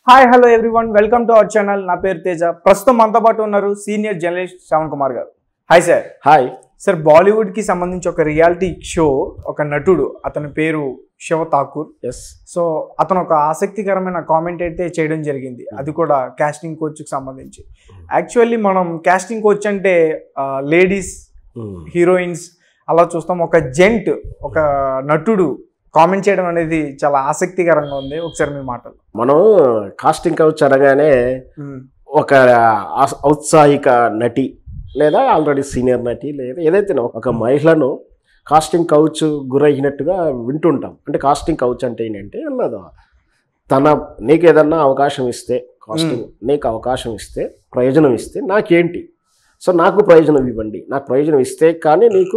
Hi hello everyone welcome to our channel నా పేరు తేజ ప్రస్తుతం మనతో పాటు ఉన్నారు senior journalist Shravan Kumar garu hi sir hi sir Bollywood కి సంబంధించి ఒక రియాలిటీ షో ఒక నటుడు అతని పేరు శివ ఠాకూర్ ఎస్ సో అతను ఒక ఆసక్తికరమైన కామెంట్ అయితే చేయడం జరిగింది అది కూడా కాస్టింగ్ కోచ్కి సంబంధించి యాక్చువల్లీ మనం కాస్టింగ్ కోచ్ అంటే లేడీస్ హీరోయిన్స్ అలా చూస్తాం ఒక జెంట్ ఒక నటుడు కామెంట్ చేయడం అనేది చాలా ఆసక్తికరంగా ఉంది ఒకసారి మీ మాటలు మనం కాస్టింగ్ కౌచ్ అనగానే ఒక ఆ- ఔత్సాహిక నటి లేదా ఆల్రెడీ సీనియర్ నటి లేదా ఏదైతే ఒక మహిళను కాస్టింగ్ కౌచ్ గురైనట్టుగా వింటుంటాం అంటే కాస్టింగ్ కౌచ్ అంటే ఏంటంటే వెళ్ళదు తన నీకు ఏదన్నా అవకాశం ఇస్తే కాస్టింగ్ నీకు అవకాశం ఇస్తే ప్రయోజనం ఇస్తే నాకేంటి సో నాకు ప్రయోజనం ఇవ్వండి నాకు ప్రయోజనం ఇస్తే కానీ నీకు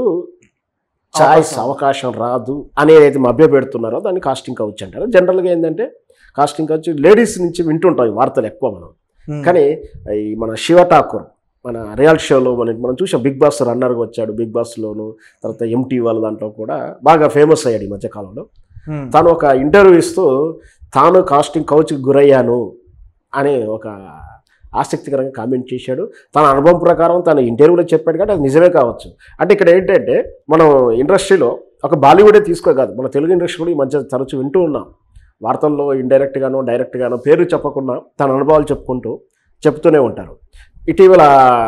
చాయిస్ అవకాశం. అవకాశం రాదు అనేది అయితే మభ్య పెడుతున్నారో దాన్ని కాస్టింగ్ కౌచ్ అంటారు జనరల్గా ఏంటంటే కాస్టింగ్ కౌచ్ లేడీస్ నుంచి వింటుంటాం ఈ వార్తలు ఎక్కువ మనం కానీ ఈ మన శివ ఠాకూర్ మన రియాలిటీ షోలో మన మనం చూసాం బిగ్ బాస్ రన్నర్గా వచ్చాడు బిగ్ బాస్లోను తర్వాత ఎంటీ వాళ్ళ దాంట్లో కూడా బాగా ఫేమస్ అయ్యాడు ఈ మధ్యకాలంలో తాను ఒక ఇంటర్వ్యూ ఇస్తూ తాను కాస్టింగ్ కౌచ్కి గురయ్యాను అని ఒక ఆసక్తికరంగా కామెంట్ చేశాడు తన అనుభవం ప్రకారం తన ఇంటర్వ్యూలో చెప్పాడు కానీ అది నిజమే కావచ్చు అంటే ఇక్కడ ఏంటంటే మనం ఇండస్ట్రీలో ఒక బాలీవుడే తీసుకోకాదు మన తెలుగు ఇండస్ట్రీ కూడా ఈ మధ్య తరచు వింటూ ఉన్నాం వార్తల్లో ఇండైరెక్ట్గానో డైరెక్ట్గానో పేరు చెప్పకుండా తన అనుభవాలు చెప్పుకుంటూ చెప్తూనే ఉంటారు ఇటీవల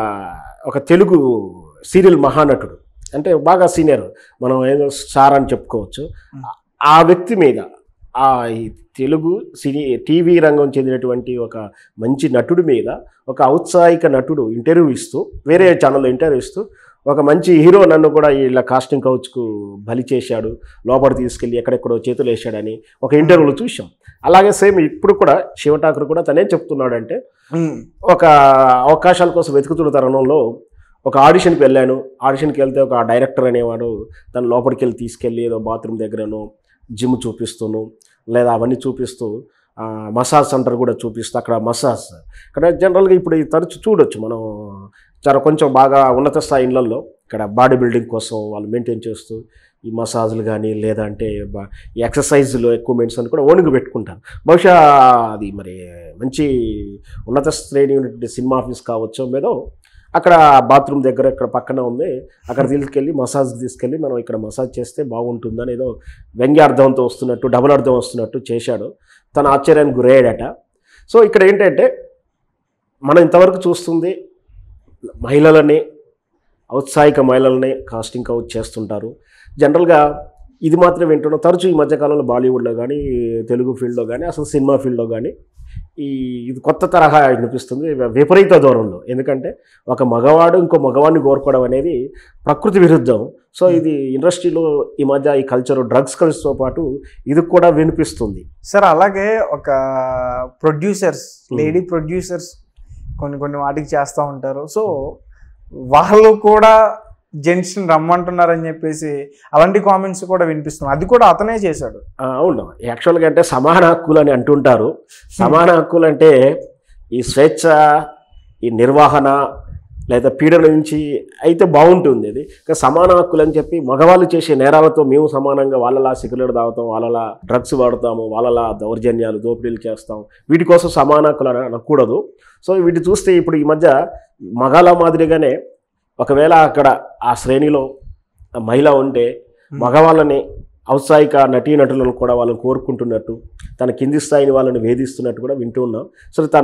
ఒక తెలుగు సీరియల్ మహానటుడు అంటే బాగా సీనియర్ మనం ఏదో స్టార్ అని చెప్పుకోవచ్చు ఆ వ్యక్తి మీద ఆ ఈ తెలుగు సినీ టీవీ రంగం చెందినటువంటి ఒక మంచి నటుడి మీద ఒక ఔత్సాహిక నటుడు ఇంటర్వ్యూ ఇస్తూ వేరే ఛానల్లో ఇంటర్వ్యూ ఇస్తూ ఒక మంచి హీరో నన్ను కూడా ఇలా కాస్టింగ్ కౌచ్కు బలి చేశాడు లోపల తీసుకెళ్ళి ఎక్కడెక్కడో చేతులు వేసాడని ఒక ఇంటర్వ్యూలో చూసాం అలాగే సేమ్ ఇప్పుడు కూడా శివ ఠాకూర్ కూడా తనే చెప్తున్నాడంటే ఒక అవకాశాల కోసం వెతుకుతున్న తరుణంలో ఒక ఆడిషన్కి వెళ్ళాను ఆడిషన్కి వెళ్తే ఒక డైరెక్టర్ అనేవాడు తను లోపలికి వెళ్ళి తీసుకెళ్ళి ఏదో బాత్రూమ్ దగ్గరను జిమ్ చూపిస్తూను లేదా అవన్నీ చూపిస్తూ ఆ, మసాజ్ సెంటర్ కూడా చూపిస్తూ అక్కడ మసాజ్ ఇక్కడ జనరల్గా ఇప్పుడు ఈ తరచు చూడొచ్చు మనం చాలా కొంచెం బాగా ఉన్నత స్థాయి ఇళ్లలో ఇక్కడ బాడీ బిల్డింగ్ కోసం వాళ్ళు మెయింటైన్ చేస్తూ ఈ మసాజ్లు కానీ లేదంటే బా- ఈ ఎక్సర్సైజ్లు ఎక్విప్మెంట్స్ అని కూడా ఓనుగు పెట్టుకుంటారు బహుశా అది మరి మంచి ఉన్నత శ్రేణి ఉన్నటువంటి సినిమా ఆఫీస్ కావచ్చు మీదో అక్కడ బాత్రూమ్ దగ్గర ఇక్కడ పక్కన ఉంది అక్కడ తీసుకెళ్ళి మసాజ్ తీసుకెళ్ళి మనం ఇక్కడ మసాజ్ చేస్తే బాగుంటుందని ఏదో వ్యంగ్యార్థంతో వస్తున్నట్టు డబుల్ అర్థం వస్తున్నట్టు చేశాడు తన ఆశ్చర్యానికి గురయ్యాడట సో ఇక్కడ ఏంటంటే మనం ఇంతవరకు చూస్తుంది మహిళలని ఔత్సాహిక మహిళలని కాస్టింగ్ కౌచ్ చేస్తుంటారు జనరల్గా ఇది మాత్రం వింటున్నాం తరచూ ఈ మధ్యకాలంలో బాలీవుడ్లో కానీ తెలుగు ఫీల్డ్లో కానీ అసలు సినిమా ఫీల్డ్లో కానీ ఈ ఇది కొత్త తరహా అనిపిస్తుంది విపరీత దూరంలో ఎందుకంటే ఒక మగవాడు ఇంకో మగవాడిని కోరుకోవడం అనేది ప్రకృతి విరుద్ధం సో ఇది ఇండస్ట్రీలో ఈ మధ్య ఈ కల్చర్ డ్రగ్స్ కల్చర్తో పాటు ఇది కూడా వినిపిస్తుంది సార్ అలాగే ఒక ప్రొడ్యూసర్స్ Hmm. లేడీ ప్రొడ్యూసర్స్ కొన్ని కొన్ని వాటికి చేస్తూ ఉంటారు సో వాళ్ళు కూడా జెంట్స్ని రమ్మంటున్నారని చెప్పేసి అలాంటి కామెంట్స్ కూడా వినిపిస్తున్నాయి అది కూడా అతనే చేశాడు ఆ, అవును యాక్చువల్గా అంటే సమాన హక్కులు అని అంటుంటారు సమాన హక్కులు అంటే ఈ స్వేచ్ఛ ఈ నిర్వహణ లేదా పీడన నుంచి అయితే బాగుంటుంది ఇది ఇంకా సమాన హక్కులు అని చెప్పి మగవాళ్ళు చేసే నేరాలతో మేము సమానంగా వాళ్ళలా సిగరెట్ తాగుతాం వాళ్ళలా డ్రగ్స్ వాడతాము వాళ్ళలా దౌర్జన్యాలు దోపిడీలు చేస్తాం వీటి కోసం సమాన హక్కులు అని అనకూడదు సో వీటి చూస్తే ఇప్పుడు ఈ మధ్య మగాల మాదిరిగానే ఒకవేళ అక్కడ ఆ శ్రేణిలో ఆ మహిళ ఉంటే మగవాళ్ళని ఔత్సాహిక నటీనటులను కూడా వాళ్ళని కోరుకుంటున్నట్టు తన కింది స్థాయిని వాళ్ళని వేధిస్తున్నట్టు కూడా వింటూ ఉన్నాం సో తన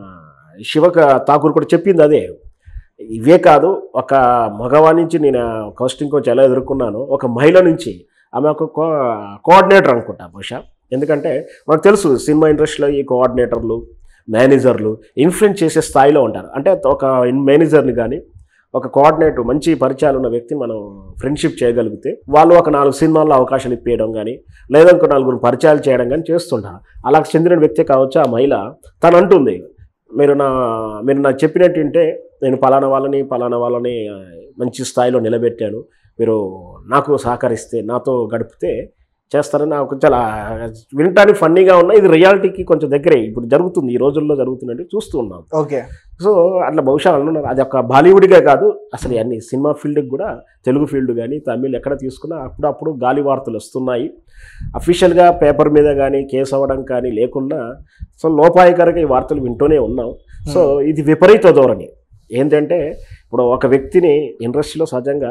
శివక ఠాకూర్ కూడా చెప్పింది అదే ఇవే కాదు ఒక మగవాడి నుంచి నేను కాస్టింగ్ కోచ్ ఎలా ఎదుర్కొన్నానో ఒక మహిళ నుంచి ఆమె ఒక కో కోఆర్డినేటర్ అనుకుంటా బహుశా ఎందుకంటే మనకు తెలుసు సినిమా ఇండస్ట్రీలో ఈ కోఆర్డినేటర్లు మేనేజర్లు ఇన్ఫ్లుయెన్స్ చేసే స్థాయిలో ఉంటారు అంటే ఒక మేనేజర్ని కానీ ఒక కోఆర్డినేటర్ మంచి పరిచయాలు ఉన్న వ్యక్తి మనం ఫ్రెండ్షిప్ చేయగలిగితే వాళ్ళు ఒక నాలుగు సినిమాల్లో అవకాశాలు ఇప్పించడం కానీ లేదా ఇంకో నలుగురు పరిచయాలు చేయడం కానీ చేస్తుంటారు అలా చెందిన వ్యక్తి కావచ్చు ఆ మహిళ తను అంటుంది మీరు నా మీరు నాకు చెప్పినట్టు వింటే నేను పలానా వాళ్ళని పలానా వాళ్ళని ఆ, మంచి స్థాయిలో నిలబెట్టాను మీరు నాకు సహకరిస్తే నాతో గడిపితే చేస్తారని నాకు చాలా వినటానికి ఫన్నీగా ఉన్నా ఇది రియాలిటీకి కొంచెం దగ్గరే ఇప్పుడు జరుగుతుంది ఈ రోజుల్లో జరుగుతుందంటే చూస్తూ ఉన్నాం ఓకే సో అట్లా బహుశా అనున్నారు అది ఒక బాలీవుడ్గా కాదు అసలు అన్ని సినిమా ఫీల్డ్కి కూడా తెలుగు ఫీల్డ్ కానీ తమిళ్ ఎక్కడ తీసుకున్నా అప్పుడప్పుడు గాలి వార్తలు వస్తున్నాయి అఫీషియల్గా పేపర్ మీద కానీ కేసు అవ్వడం కానీ లేకుండా సో లోపాయకరంగా ఈ వార్తలు వింటూనే ఉన్నాం సో ఇది విపరీత ధోరణి ఏంటంటే ఇప్పుడు ఒక వ్యక్తిని ఇండస్ట్రీలో సహజంగా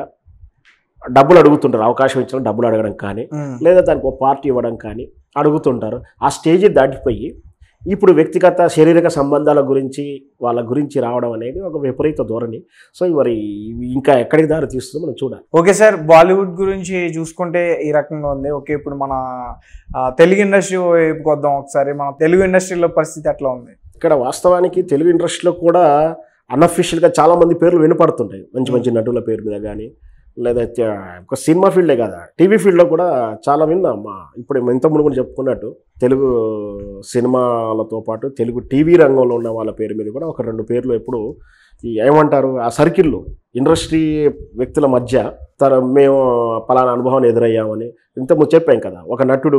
డబ్బులు అడుగుతుంటారు అవకాశం ఇచ్చిన డబ్బులు అడగడం కానీ ఉమ్. లేదా దానికి ఒక పార్టీ ఇవ్వడం కానీ అడుగుతుంటారు ఆ స్టేజ్ దాటిపోయి ఇప్పుడు వ్యక్తిగత శారీరక సంబంధాల గురించి వాళ్ళ గురించి రావడం అనేది ఒక విపరీత ధోరణి సో మరి ఇవి ఇంకా ఎక్కడికి దారి తీస్తుందో మనం చూడాలి ఓకే సార్ బాలీవుడ్ గురించి చూసుకుంటే ఈ రకంగా ఉంది ఓకే ఇప్పుడు మన ఆ, తెలుగు ఇండస్ట్రీ వైపుకి వద్దాం ఒకసారి మన తెలుగు ఇండస్ట్రీలో పరిస్థితి ఎట్లా ఉంది ఇక్కడ వాస్తవానికి తెలుగు ఇండస్ట్రీలో కూడా అన్అఫీషియల్గా చాలామంది పేర్లు వినపడుతుంటాయి మంచి మంచి నటుల పేరు మీద కానీ లేదా త- ఒక సినిమా ఫీల్డే కదా టీవీ ఫీల్డ్లో కూడా చాలా విన్నాం మా ఇప్పుడు ఇంతకుముందు కూడా చెప్పుకున్నట్టు తెలుగు సినిమాలతో పాటు తెలుగు టీవీ రంగంలో ఉన్న వాళ్ళ పేరు మీద కూడా ఒక రెండు పేర్లు ఎప్పుడు ఈ ఏమంటారు ఆ సర్కిల్లో ఇండస్ట్రీ వ్యక్తుల మధ్య తన మేము పలానా అనుభవాన్ని ఎదురయ్యామని ఇంతకుముందు చెప్పాం కదా ఒక నటుడు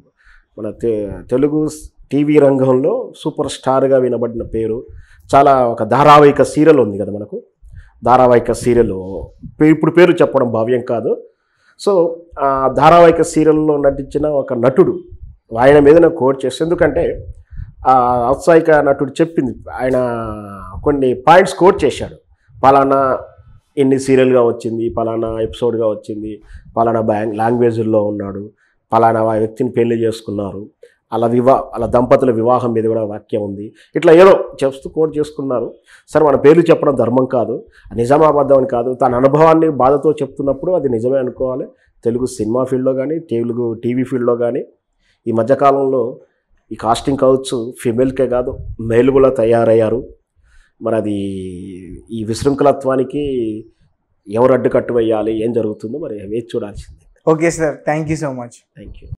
మన తె తెలుగు టీవీ రంగంలో సూపర్ స్టార్గా వినబడిన పేరు చాలా ఒక ధారావాహిక సీరియల్ ఉంది కదా మనకు ధారావాహిక సీరియల్ ఇప్పుడు పేరు చెప్పడం భావ్యం కాదు సో ఆ ధారావాహిక సీరియల్లో నటించిన ఒక నటుడు ఆయన మీద నాకు కోట్ చేసి ఎందుకంటే ఆ ఔత్సాహిక నటుడు చెప్పింది ఆయన కొన్ని పాయింట్స్ కోట్ చేశాడు పలానా ఎన్ని సీరియల్గా వచ్చింది పలానా ఎపిసోడ్గా వచ్చింది పలానా బ్యాంగ్ లాంగ్వేజ్లో ఉన్నాడు పలానా ఆ వ్యక్తిని పెళ్లి చేసుకున్నారు అలా వివా అలా దంపతుల వివాహం మీద కూడా వాక్యం ఉంది ఇట్లా ఏదో చెప్తూ కోట్ చేసుకున్నారు సరే మన పేర్లు చెప్పడం ధర్మం కాదు నిజామాబద్ధం అని కాదు తన అనుభవాన్ని బాధతో చెప్తున్నప్పుడు అది నిజమే అనుకోవాలి తెలుగు సినిమా ఫీల్డ్లో కానీ తెలుగు టీవీ ఫీల్డ్లో కానీ ఈ మధ్యకాలంలో ఈ కాస్టింగ్ కావచ్చు ఫిమేల్కే కాదు మేల్ కూడా తయారయ్యారు మరి అది ఈ విశృంఖలత్వానికి ఎవరు అడ్డుకట్టు వేయాలి ఏం జరుగుతుందో మరి వేచి చూడాల్సిందే okay sir thank you so much thank you